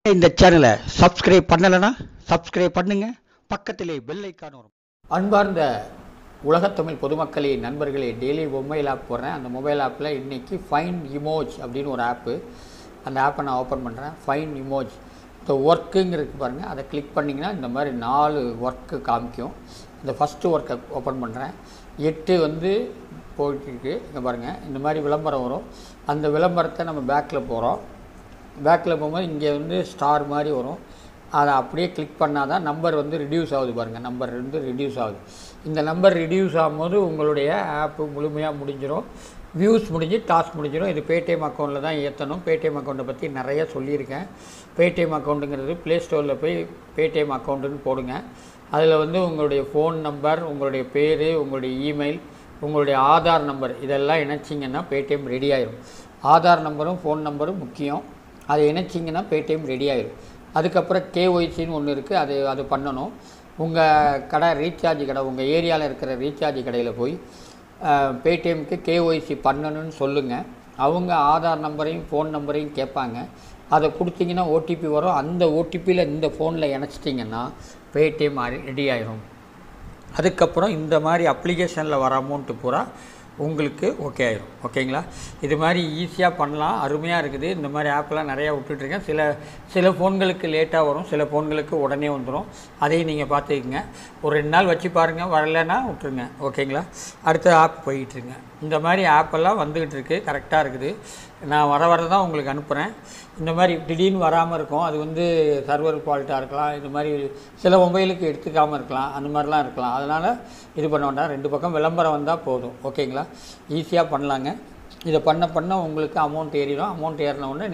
இந்த சேனலை சப்ஸ்கிரைப் பண்ணலைன்னா சப்ஸ்கிரைப் பண்ணுங்க பக்கத்திலே பெல் ஐக்கான் வரும் அன்பார்ந்த உலகத்தமிழ் பொதுமக்களே நண்பர்களே டெய்லி மொபைல் ஆப் போடுறேன் அந்த மொபைல் ஆப்பில் இன்றைக்கி ஃபைன் இமோஜ் அப்படின்னு ஒரு ஆப்பு அந்த ஆப்பை நான் ஓப்பன் பண்ணுறேன் ஃபைன் இமோஜ் இந்த ஒர்க்குங்கிறது பாருங்கள் அதை கிளிக் பண்ணிங்கன்னா இந்த மாதிரி நாலு ஒர்க்கு காமிக்கும் இந்த ஃபஸ்ட்டு ஒர்க்கை ஓப்பன் பண்ணுறேன் எட்டு வந்து போயிட்டுருக்கு இங்கே பாருங்கள் இந்த மாதிரி விளம்பரம் வரும் அந்த விளம்பரத்தை நம்ம பேக்கில் போகிறோம் பேக்கில் போகும்போது இங்கே வந்து ஸ்டார் மாதிரி வரும் அதை அப்படியே கிளிக் பண்ணால் தான் நம்பர் வந்து ரிடியூஸ் ஆகுது பாருங்கள் நம்பர் வந்து ரிடியூஸ் ஆகுது இந்த நம்பர் ரிடியூஸ் ஆகும்போது உங்களுடைய ஆப்பு முழுமையாக முடிஞ்சிடும் வியூஸ் முடிஞ்சு டாஸ்க் முடிஞ்சிடும் இது பேடிஎம் அக்கௌண்ட்டில் தான் ஏற்றணும் பேடிஎம் அக்கௌண்ட்டை பற்றி நிறைய சொல்லியிருக்கேன் பேடிஎம் அக்கௌண்ட்டுங்கிறது ப்ளே ஸ்டோரில் போய் பேடிஎம் அக்கௌண்ட்டுன்னு போடுங்க அதில் வந்து உங்களுடைய ஃபோன் நம்பர் உங்களுடைய பேர் உங்களுடைய இமெயில் உங்களுடைய ஆதார் நம்பர் இதெல்லாம் இணைச்சிங்கன்னா பேடிஎம் ரெடி ஆயிரும் ஆதார் நம்பரும் ஃபோன் நம்பரும் முக்கியம் அதை இணைச்சிங்கன்னா பேடிஎம் ரெடி ஆயிரும் அதுக்கப்புறம் கேஒய்சின்னு ஒன்று இருக்குது அது அது பண்ணணும் உங்கள் கடை ரீசார்ஜ் கடை உங்கள் ஏரியாவில் இருக்கிற ரீசார்ஜ் கடையில் போய் பேடிஎம்க்கு கேஒய்சி பண்ணணும்னு சொல்லுங்கள் அவங்க ஆதார் நம்பரையும் ஃபோன் நம்பரையும் கேட்பாங்க அதை கொடுத்தீங்கன்னா ஓடிபி வரும் அந்த ஓடிபியில் இந்த ஃபோனில் இணைச்சிட்டிங்கன்னா பேடிஎம் ரெடி ஆயிரும் அதுக்கப்புறம் இந்த மாதிரி அப்ளிகேஷனில் வர அமௌண்ட்டு பூரா உங்களுக்கு ஓகே ஆயிரும் ஓகேங்களா இது மாதிரி ஈஸியாக பண்ணலாம் அருமையாக இருக்குது இந்த மாதிரி ஆப்லாம் நிறையா விட்டுட்ருக்கேன் சில சில ஃபோன்களுக்கு லேட்டாக வரும் சில ஃபோன்களுக்கு உடனே வந்துடும் அதையும் நீங்கள் பார்த்துக்குங்க ஒரு ரெண்டு நாள் வச்சு பாருங்கள் வரலைன்னா விட்டுருங்க ஓகேங்களா அடுத்த ஆப் போயிட்டுருங்க இந்த மாதிரி ஆப்பெல்லாம் வந்துக்கிட்டு இருக்குது கரெக்டாக இருக்குது நான் வர வர தான் உங்களுக்கு அனுப்புகிறேன் இந்த மாதிரி திடீர்னு வராமல் இருக்கும் அது வந்து சர்வர் ஃபால்ட்டாக இருக்கலாம் இது மாதிரி சில மொபைலுக்கு எடுத்துக்காமல் இருக்கலாம் அந்த மாதிரிலாம் இருக்கலாம் அதனால் இது பண்ண வேண்டாம் ரெண்டு பக்கம் விளம்பரம் வந்தால் போதும் ஓகேங்களா ஈஸியாக பண்ணலாங்க இதை பண்ண பண்ண உங்களுக்கு அமௌண்ட் ஏறிடும் அமௌண்ட் ஏறின உடனே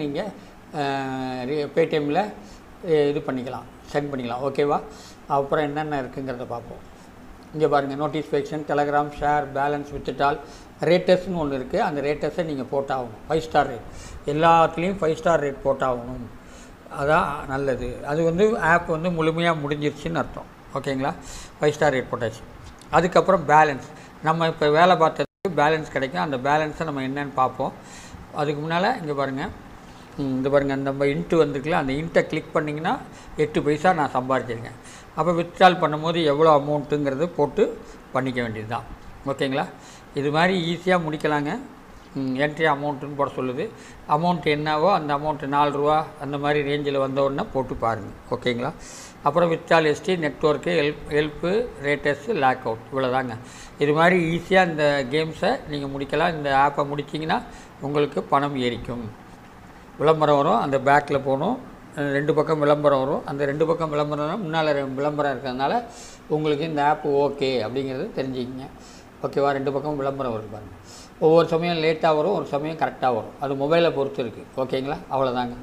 நீங்கள் பேடிஎம்மில் இது பண்ணிக்கலாம் சென்ட் பண்ணிக்கலாம் ஓகேவா அப்புறம் என்னென்ன இருக்குங்கிறத பார்ப்போம் இங்கே பாருங்கள் நோட்டிஃபிகேஷன் டெலகிராம் ஷேர் பேலன்ஸ் வித்துட்டால் ரேட்டஸ்னு ஒன்று இருக்குது அந்த ரேட்டஸை நீங்கள் போட்டாகணும் ஃபைவ் ஸ்டார் ரேட் எல்லாத்துலேயும் ஃபைவ் ஸ்டார் ரேட் போட்டாகணும் அதான் நல்லது அது வந்து ஆப் வந்து முழுமையாக முடிஞ்சிருச்சுன்னு அர்த்தம் ஓகேங்களா ஃபைவ் ஸ்டார் ரேட் போட்டாச்சு அதுக்கப்புறம் பேலன்ஸ் நம்ம இப்போ வேலை பார்த்ததுக்கு பேலன்ஸ் கிடைக்கும் அந்த பேலன்ஸை நம்ம என்னன்னு பார்ப்போம் அதுக்கு முன்னால் இங்கே பாருங்கள் இந்த பாருங்கள் அந்த நம்ம இன்ட்டு வந்துருக்குல்ல அந்த இன்ட்டை கிளிக் பண்ணிங்கன்னா எட்டு பைசா நான் சம்பாரிச்சிருக்கேன் அப்போ வித்ட்ரால் பண்ணும்போது எவ்வளோ அமௌண்ட்டுங்கிறது போட்டு பண்ணிக்க வேண்டியது தான் ஓகேங்களா இது மாதிரி ஈஸியாக முடிக்கலாங்க என்ட்ரி அமௌண்ட்டுன்னு போட சொல்லுது அமௌண்ட் என்னவோ அந்த அமௌண்ட்டு நாலு ரூபா அந்த மாதிரி ரேஞ்சில் வந்த உடனே போட்டு பாருங்கள் ஓகேங்களா அப்புறம் வித்ட்ரால் எஸ்டி நெட்ஒர்க்கு ஹெல்ப் ஹெல்ப்பு ரேட்டஸ்ட்டு லேக் அவுட் இவ்வளோதாங்க இது மாதிரி ஈஸியாக இந்த கேம்ஸை நீங்கள் முடிக்கலாம் இந்த ஆப்பை முடிச்சிங்கன்னா உங்களுக்கு பணம் ஏறிக்கும் விளம்பரம் வரும் அந்த பேக்கில் போகணும் ரெண்டு பக்கம் விளம்பரம் வரும் அந்த ரெண்டு பக்கம் விளம்பரம் முன்னால் விளம்பரம் இருக்கிறதுனால உங்களுக்கு இந்த ஆப் ஓகே அப்படிங்கிறது தெரிஞ்சுக்கிங்க ஓகேவா ரெண்டு பக்கம் விளம்பரம் வரும் பாருங்கள் ஒவ்வொரு சமயம் லேட்டாக வரும் ஒரு சமயம் கரெக்டாக வரும் அது மொபைலை பொறுத்து இருக்குது ஓகேங்களா அவ்வளோதாங்க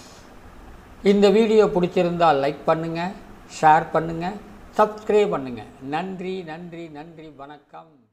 இந்த வீடியோ பிடிச்சிருந்தால் லைக் பண்ணுங்கள் ஷேர் பண்ணுங்கள் சப்ஸ்கிரைப் பண்ணுங்கள் நன்றி நன்றி நன்றி வணக்கம்